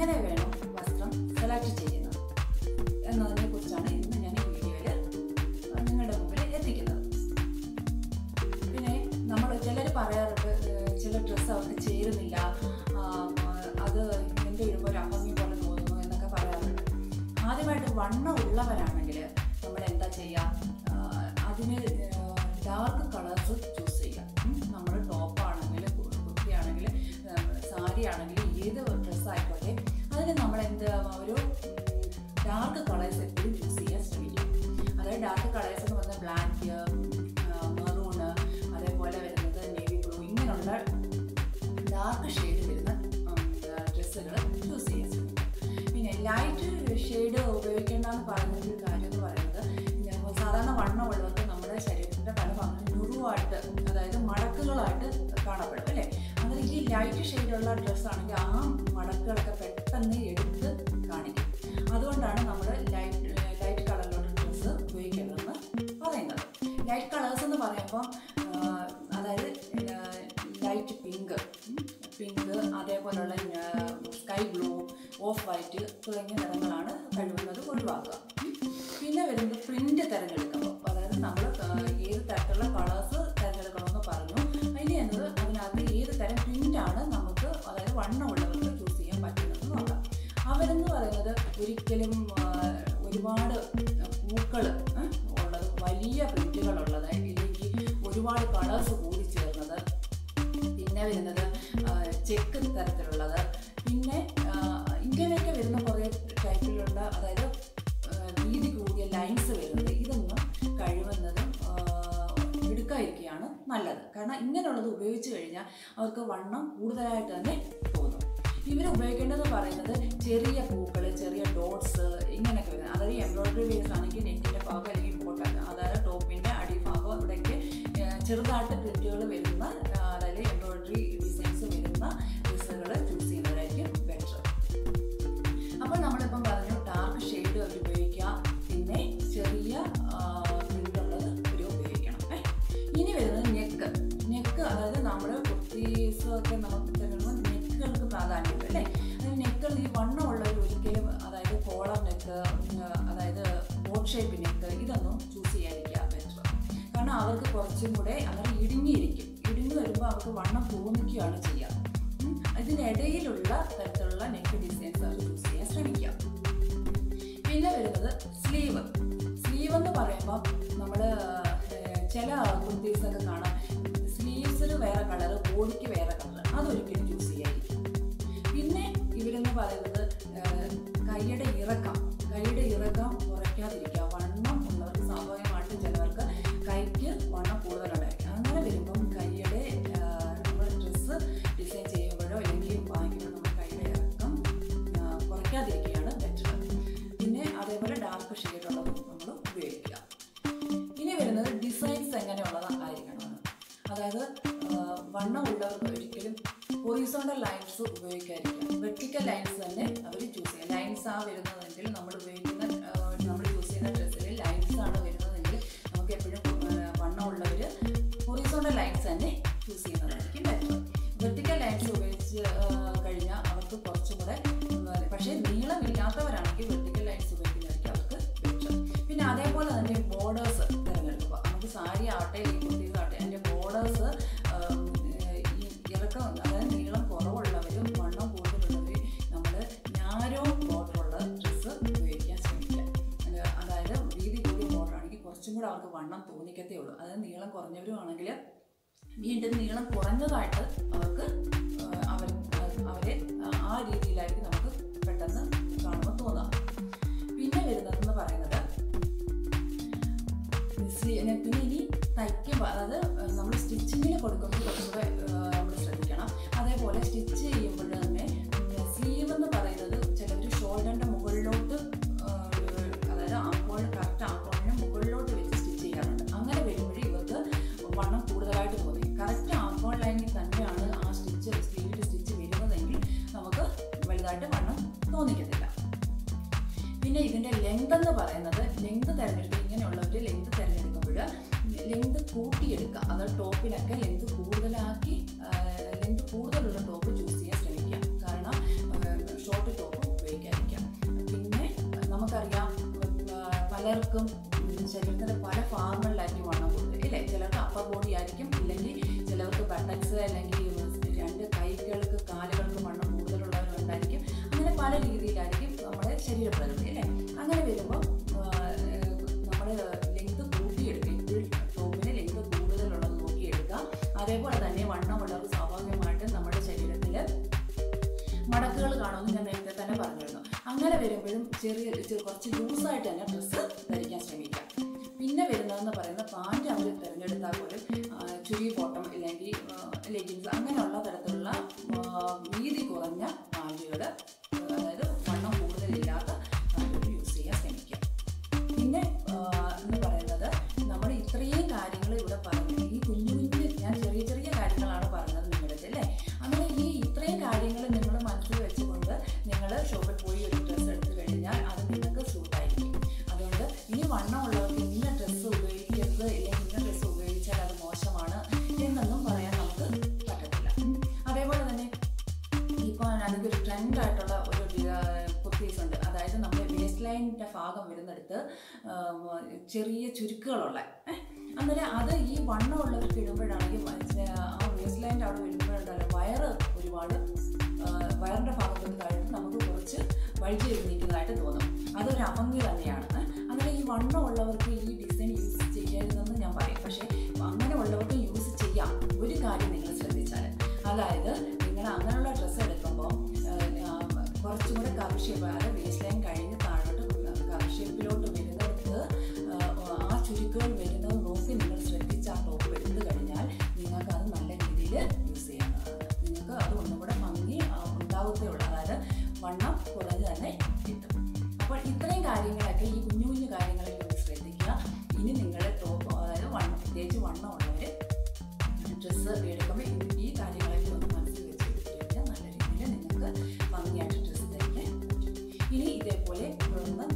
എങ്ങനെ വേണം വസ്ത്രം സെലക്ട് ചെയ്യുന്നത് എന്നതിനെ കുറിച്ചാണ് ഇന്ന് ഞാൻ ഈ വീഡിയോയിൽ നിങ്ങളുടെ മുമ്പിൽ എത്തിക്കുന്നത് പിന്നെ നമ്മൾ ചിലർ പറയാറുണ്ട് ഏഹ്, ചില ഡ്രസ്സ് അവർക്ക് ചേരുന്നില്ല ആ, അത് എൻ്റെ ഇടുമ്പോൾ ഒരു അഭംഗി പോലെ തോന്നുന്നു എന്നൊക്കെ പറയാറുണ്ട് ആദ്യമായിട്ട് വണ്ണം ഉള്ളവരാണെങ്കിൽ നമ്മൾ എന്താ ചെയ്യുക അതിന് ഡാർക്ക് കളേഴ്സ് ചൂസ് ചെയ്യാം നമ്മൾ ടോപ്പാണെങ്കിൽ കുർത്തിയാണെങ്കിൽ സാരി ആണെങ്കിൽ ഏത് ഡ്രസ്സ് ആയിക്കോട്ടെ അതിന് നമ്മൾ എന്ത് ഒരു ഡാർക്ക് കളേഴ്സ് എപ്പോഴും ചൂസ് ചെയ്യാൻ ശ്രമിക്കും അതായത് ഡാർക്ക് കളേഴ്സ് എന്ന് പറഞ്ഞാൽ ബ്ലാക്ക് മെറൂണ് അതേപോലെ വരുന്നത് നേവി ബ്ലൂ ഇങ്ങനെയുള്ള ഡാർക്ക് ഷെയ്ഡ് വരുന്ന ഡ്രസ്സുകൾ ചൂസ് ചെയ്യാൻ ശ്രമിക്കും പിന്നെ ലൈറ്റ് ഷെയ്ഡ് ഉപയോഗിക്കേണ്ടെന്ന് പറയുന്നൊരു കാര്യം എന്ന് പറയുന്നത് ഞങ്ങൾ സാധാരണ വണ്ണമുള്ളവർക്ക് നമ്മുടെ ശരീരത്തിൻ്റെ പല ഭാഗങ്ങളും നുറുവായിട്ട് അതായത് മടക്കുകളായിട്ട് കാണപ്പെടും അല്ലേ അങ്ങനെ ഈ ലൈറ്റ് ഷെയ്ഡുള്ള ഡ്രസ്സാണെങ്കിൽ ആ മടക്കുകളൊക്കെ പെട്ടെന്ന് എടുത്ത് കാണിക്കും അതുകൊണ്ടാണ് നമ്മൾ ലൈറ്റ് ലൈറ്റ് കളറിലുള്ള ഡ്രസ്സ് ഉപയോഗിക്കേണ്ടതെന്ന് പറയുന്നത് ലൈറ്റ് കളേഴ്സ് എന്ന് പറയുമ്പം ആ, അതായത് ലൈറ്റ് പിങ്ക് പിങ്ക് അതേപോലുള്ള സ്കൈ ബ്ലൂ ഓഫ് വൈറ്റ് തുടങ്ങിയ നിറങ്ങളാണ് കഴിവുന്നത് ഒഴിവാക്കുക പിന്നെ വരുന്നത് പ്രിന്റ് തിരഞ്ഞെടുക്കുമ്പോൾ അതായത് നമ്മൾ ഏത് തരത്തിലുള്ള കളേഴ്സ് തിരഞ്ഞെടുക്കണമെന്ന് പറഞ്ഞു ഇനി എന്നത് അതിനകത്ത് ഏത് തരം പ്രിന്റാണ് നമുക്ക് അതായത് വണ്ണമുള്ളവർക്ക് ചൂസ് ചെയ്യാൻ പറ്റുന്നത് നോക്കാം അവരെന്ന് പറയുന്നത് ഒരിക്കലും ആ, ഒരുപാട് പൂക്കൾ ഉള്ളത് വലിയ പ്രിന്റുകളുള്ളത് ഇല്ലെങ്കിൽ ഒരുപാട് കളേഴ്സ് കൂടി ചേർന്നത് പിന്നെ വരുന്നത് ചെക്ക് തരത്തിലുള്ളത് പിന്നെ ആ, ഇങ്ങനെയൊക്കെ വരുന്ന കുറേ ടൈപ്പിലുള്ള അതായത് ആ, വീതി കൂടിയ ലൈൻസ് വരുന്നത് ഇതൊന്നും കഴിവുന്നതും ആ, എടുക്കാതിരിക്കുകയാണ് നല്ലത് കാരണം ഇങ്ങനെയുള്ളത് ഉപയോഗിച്ച് കഴിഞ്ഞാൽ അവർക്ക് വണ്ണം കൂടുതലായിട്ട് തന്നെ തോന്നും ഇവർ ഉപയോഗിക്കേണ്ടതെന്ന് പറയുന്നത് ചെറിയ പൂക്കൾ ചെറിയ ഡോട്ട്സ് ഇങ്ങനെയൊക്കെ വരുന്നത് അതായത് എംബ്രോയിഡറി ബേസ് ആണെങ്കിൽ നെറ്റിൻ്റെ ഭാഗം അല്ലെങ്കിൽ കോട്ടൺ അതായത് ടോപ്പിൻ്റെ അടിഭാഗം ഇവിടേക്ക് ഏഹ്, ചെറുതായിട്ട് പ്രിന്റുകൾ വരുന്ന ആ, അതായത് എംബ്രോയിഡറി ഡിസൈൻസ് വരുന്ന ഡ്രസ്സുകൾ ചൂസ് ചെയ്യുന്നതായിരിക്കും ബെറ്റർ അപ്പോൾ നമ്മളിപ്പം പറഞ്ഞു ഡാർക്ക് ഷെയ്ഡ് അവർ ഉപയോഗിക്കുക പിന്നെ ചെറിയ പ്രിൻ്റുള്ളത് അവർ ഉപയോഗിക്കണം ഏ. ഇനി വരുന്നത് നെക്ക് നെക്ക് അതായത് നമ്മൾ കുർത്തീസൊക്കെ നമുക്ക് തരുമ്പോൾ നെക്കുകൾക്ക് പ്രാധാന്യമുണ്ട് അല്ലേ അതായത് നെക്കുകൾ ഈ വണ്ണമുള്ളവർ ഒരിക്കലും അതായത് കോളർ നെക്ക് അതായത് ബോട്ട് ഷേപ്പ് നെക്ക് ഇതൊന്നും ചൂസ് ചെയ്യാതിരിക്കുക ബെറ്റർ കാരണം അവർക്ക് കുറച്ചും കൂടെ അങ്ങനെ ഇടുങ്ങിയിരിക്കും ഇടുങ്ങി വരുമ്പോൾ അവർക്ക് വണ്ണം തോന്നിക്കുകയാണ് ചെയ്യുക ഉം. ഇതിനിടയിലുള്ള തരത്തിലുള്ള നെക്ക് ഡിസൈൻസ് അവർ ചൂസ് ചെയ്യാൻ ശ്രമിക്കുക പിന്നെ വരുന്നത് സ്ലീവ് സ്ലീവ് എന്ന് പറയുമ്പോൾ നമ്മൾ ചില കുർത്തീസൊക്കെ കാണാം സ്ലീവ്സിന് വേറെ കളറ് ബോഡിക്ക് വേറെ കളർ അതൊരിക്കലും ചൂസ് ചെയ്യാതിരിക്കും പിന്നെ ഇവരെന്ന് പറയുന്നത് ഏഹ്, കൈയുടെ ഇറക്കം കൈയുടെ ഇറക്കം കുറയ്ക്കാതിരിക്കുക വണ്ണം ഉള്ളവർക്ക് സ്വാഭാവികമായിട്ടും ചിലവർക്ക് കൈക്ക് വണ്ണം കൂടുതലുണ്ടായിരിക്കും അങ്ങനെ വരുമ്പം കൈയുടെ നമ്മൾ ഡ്രസ്സ് ഡിസൈൻ ചെയ്യുമ്പോഴോ അല്ലെങ്കിൽ വാങ്ങിക്കുമ്പോഴോ നമ്മൾ കൈയുടെ ഇറക്കം ആ, കുറയ്ക്കാതിരിക്കുകയാണ് ബെറ്റർ പിന്നെ അതേപോലെ ഡാർക്ക് ഷെയ്ഡുള്ളതും നമ്മൾ ഉപയോഗിക്കുക ഇനി വരുന്നത് ഡിസൈൻസ് എങ്ങനെയുള്ളതായിരിക്കണമെന്ന് അതായത് ആ, വണ്ണമുള്ളവർക്ക് ഒരിക്കലും ഹൊറിസോണ്ടൽ ലൈൻസ് ഉപയോഗിക്കാതിരിക്കുക വെർട്ടിക്കൽ ലൈൻസ് തന്നെ അവർ ചൂസ് ചെയ്യുക ലൈൻസ് ആ വരുന്നതെങ്കിൽ നമ്മൾ ഉപയോഗിക്കുന്ന നമ്മൾ ചൂസ് ചെയ്യുന്ന ഡ്രസ്സിൽ ലൈൻസ് ആണ് വരുന്നതെങ്കിൽ നമുക്ക് എപ്പോഴും വണ്ണമുള്ളവർ ഹൊറിസോണ്ടൽ ലൈൻസ് തന്നെ ചൂസ് ചെയ്യുന്നതായിരിക്കും ബെറ്റർ വെർട്ടിക്കൽ ലൈൻസ് ഉപയോഗിച്ച് ആ, കഴിഞ്ഞാൽ അവർക്ക് കുറച്ചും കൂടെ ഉം, പക്ഷേ നീളമില്ലാത്തവരാണെങ്കിൽ വെർട്ടിക്കൽ ലൈൻസ് ഉപയോഗിക്കുന്നതായിരിക്കും അവർക്ക് ബെറ്റർ പിന്നെ അതേപോലെ തന്നെ ബോർഡേഴ്സ് തിരഞ്ഞെടുക്കുക നമുക്ക് സാരി ആവട്ടെ ഈ കുർത്തീസ് ആവട്ടെ അതിൻ്റെ ബോർഡേഴ്സ് ഈ ഇറക്കം അതായത് നീളം കുറവുള്ളവരും വണ്ണം കൂടുതലുള്ളവർ നമ്മൾ ഞാരോ ബോർഡറുള്ള ഡ്രസ്സ് ഉപയോഗിക്കാൻ ശ്രമിക്കുക അത് അതായത് വീതി കൂടിയ ബോർഡർ ആണെങ്കിൽ കുറച്ചും കൂടെ അവർക്ക് വണ്ണം തോന്നിക്കത്തേ ഉള്ളൂ അതായത് നീളം കുറഞ്ഞവരും ആണെങ്കിൽ വീണ്ടും നീളം കുറഞ്ഞതായിട്ട് അവർക്ക് ആ, അവർ അവരെ ആ രീതിയിലായിരിക്കും നമുക്ക് പെട്ടെന്ന് കാണുമ്പോൾ തോന്നാം പിന്നെ വരുന്നതെന്ന് പറയുന്നത് സ്ലീ- പിന്നെ ഇനി തയ്ക്കുമ്പോൾ അതായത് നമ്മൾ സ്റ്റിച്ചിങ്ങിന് കൊടുക്കുമ്പോൾ കുറച്ചുകൂടെ നമ്മൾ ശ്രദ്ധിക്കണം അതേപോലെ സ്റ്റിച്ച് ചെയ്യുമ്പോൾ തന്നെ സ്ലീവ് എന്ന് പറയുന്നത് ചിലർ ഷോൾഡറിൻ്റെ മുകളിലോട്ട് ആ, അതായത് ആക്കോൾ കറക്റ്റ് ആക്കോളിന് മുകളിലോട്ട് വെച്ച് സ്റ്റിച്ച് ചെയ്യാറുണ്ട് അങ്ങനെ വരുമ്പോഴേ ഇവർക്ക് വണ്ണം കൂടുതലായിട്ട് തോന്നി കറക്റ്റ് ആക്കോൾ ലൈനിൽ തന്നെയാണ് ആ സ്റ്റിച്ച് സ്ലീവിൽ സ്റ്റിച്ച് വരുന്നതെങ്കിൽ നമുക്ക് വലുതായിട്ട് വണ്ണം തോന്നിക്കത്തില്ല പിന്നെ ഇതിൻ്റെ ലെങ്ത് എന്ന് പറയുന്നത് ലെങ്ത് തിരഞ്ഞെടുക്കുക ഇങ്ങനെയുള്ളവർ ലെങ്ത് തിരഞ്ഞെടുക്കുമ്പോൾ ലെങ്ത് കൂട്ടിയെടുക്കുക അത് ടോപ്പിലൊക്കെ ലെങ്ത് കൂടുതലാക്കി ലെങ്ത് കൂടുതലുള്ള ടോപ്പ് ചൂസ് ചെയ്യാൻ ശ്രമിക്കുക കാരണം ഷോർട്ട് ടോപ്പ് പലർക്കും ഉം, ശരീരത്തിന്റെ പല ഭാഗങ്ങളിലായിരിക്കും വണ്ണം കൂടുതൽ ഇല്ലേ ചിലർക്ക് അപ്പർ ബോഡി ആയിരിക്കും ഇല്ലെങ്കിൽ ചിലർക്ക് ബട്ടക്സ് അല്ലെങ്കിൽ രണ്ട് കൈകൾക്ക് കാലുകൾക്ക് വണ്ണം കൂടുതലുള്ളവരുണ്ടായിരിക്കും അങ്ങനെ പല രീതിയിലായിരിക്കും നമ്മുടെ ശരീരപ്രകൃതി അല്ലേ അങ്ങനെ വരുമ്പോൾ നമ്മൾ ലെങ്ത് കൂട്ടിയെടുക്കും ടോപ്പിന് ലെങ്ത് കൂടുതലുള്ളത് നോക്കിയെടുക്കുക അതേപോലെ തന്നെ വണ്ണമുള്ളവർ സ്വാഭാവികമായിട്ടും നമ്മുടെ ശരീരത്തിൽ മടക്കുകൾ കാണുമെന്ന് ഞാൻ നേരത്തെ തന്നെ പറഞ്ഞിരുന്നു അങ്ങനെ വരുമ്പോഴും ചെറിയ ചെ- കുറച്ച് ലൂസായിട്ട് തന്നെ ഡ്രസ്സ് ധരിക്കാൻ ശ്രമിക്കാം പിന്നെ വരുന്നതെന്ന് പറയുന്നത് പാൻറ് അവർ തിരഞ്ഞെടുത്താൽ പോലും ആ, ചുരി ബോട്ടം ഇല്ലെങ്കിൽ ലെഗിൻസ് അങ്ങനെയുള്ള തരത്തിലുള്ള ആ, വീതി കുറഞ്ഞ പാൻറ്റുകൾ അതായത് വണ്ണം കൂടുതലില്ലാത്ത പാൻറ്റുകൾ യൂസ് ചെയ്യാൻ ശ്രമിക്കുക പിന്നെ ആ, എന്ന് പറയുന്നത് നമ്മൾ ഇത്രയും കാര്യങ്ങൾ ഇവിടെ പറഞ്ഞു ഈ കുഞ്ഞു കുഞ്ഞു ഞാൻ ചെറിയ ചെറിയ കാര്യങ്ങളാണ് പറഞ്ഞത് നിങ്ങളുടെ അടുത്ത് അല്ലേ അങ്ങനെ ഈ ഇത്രയും കാര്യങ്ങൾ നിങ്ങൾ മനസ്സിൽ വെച്ചുകൊണ്ട് നിങ്ങൾ ഷോപ്പിൽ പോയി ഒരു ഡ്രസ്സ് എടുത്തു കഴിഞ്ഞാൽ അത് നിങ്ങൾക്ക് സൂട്ടായിരിക്കും അതുകൊണ്ട് ഇനി വണ്ണമുള്ളവർക്ക് ഇന്ന ഡ്രസ്സ് ഉപയോഗിക്കരുത് ഇല്ലെങ്കിൽ ഇന്ന ഡ്രസ്സ് ഉപയോഗിച്ചാൽ അത് മോശമാണ് എന്നൊന്നും പറയാൻ നമുക്ക് പറ്റത്തില്ല ഉം. അതേപോലെ തന്നെ ഇപ്പോൾ അതിൻ്റെ ഒരു ട്രെൻഡ് ആയിട്ടുള്ള ഒരു കുർത്തീസ് ഉണ്ട് അതായത് നമ്മുടെ വേസ്റ്റ് ലൈനിൻ്റെ ഭാഗം വരുന്നിടത്ത് ആം, ചെറിയ ചുരുക്കുകളുള്ള ഏഹ്. അന്നേരം അത് ഈ വണ്ണമുള്ളവർക്ക് ഇടുമ്പോഴാണെങ്കിൽ മനസ്സിലാ- ആ വേസ്റ്റ് ലൈനിൻ്റെ അവിടെ വരുമ്പോഴുണ്ടല്ലോ വയറ് ഒരുപാട് ആ, വയറിൻ്റെ ഭാഗത്തോട്ട് താഴത്ത് നമുക്ക് കുറച്ച് വഴുതി നിൽക്കുന്നതായിട്ട് തോന്നും അതൊരു അഭംഗി തന്നെയാണ് ഏഹ്. അങ്ങനെ ഈ വണ്ണമുള്ളവർക്ക് ഈ ഡിസൈൻ യൂസ് ചെയ്യരുതെന്ന് ഞാൻ പറയും പക്ഷേ അങ്ങനെ ഉള്ളവർക്ക് യൂസ് ചെയ്യാം ഒരു കാര്യം നിങ്ങൾ ശ്രദ്ധിച്ചാൽ അതായത് നിങ്ങൾ അങ്ങനെയുള്ള ഡ്രസ്സ് എടുക്കുമ്പോൾ കുറച്ചും കൂടെ കവർ ഷേപ്പ് അതായത് വേസ്റ്റ് ലൈൻ കഴിഞ്ഞ് താഴോട്ട് കവർ ഷേപ്പിലോട്ട് വരുന്നിടത്ത് ആ, ആ ചുരുക്കുകൾ വരുന്നത് നോക്കി നിങ്ങൾ ശ്രദ്ധിച്ച് ആ ടോപ്പ് എടുത്തു കഴിഞ്ഞാൽ നിങ്ങൾക്ക് അത് നല്ല രീതിയിൽ യൂസ് ചെയ്യാവുന്നതാണ് നിങ്ങൾക്ക് അത് ഒന്നും കൂടെ ഭംഗി ആ, ഉണ്ടാവത്തേ ഉള്ളൂ അതായത് വണ്ണം കുറഞ്ഞ് തന്നെ കിട്ടും അപ്പോൾ ഇത്രയും കാര്യങ്ങളൊക്കെ ഈ കുഞ്ഞു കുഞ്ഞു കാര്യങ്ങളൊക്കെ ഒന്ന് ശ്രദ്ധിക്കുക ഇനി നിങ്ങളുടെ ടോപ്പ് അതായത് വണ്ണം പ്രത്യേകിച്ച് വണ്ണമുള്ളവർ ഡ്രസ്സ് എടുക്കുമ്പോൾ ഈ കാര്യങ്ങളൊക്കെ ഒന്ന് മനസ്സിൽ വെച്ച് കഴിഞ്ഞാൽ നല്ല രീതിയിൽ നിങ്ങൾക്ക് ഭംഗിയായിട്ട് ഡ്രസ്സ് ധരിക്കാൻ പറ്റും ഇനി ഇതേപോലെ തുടർന്ന്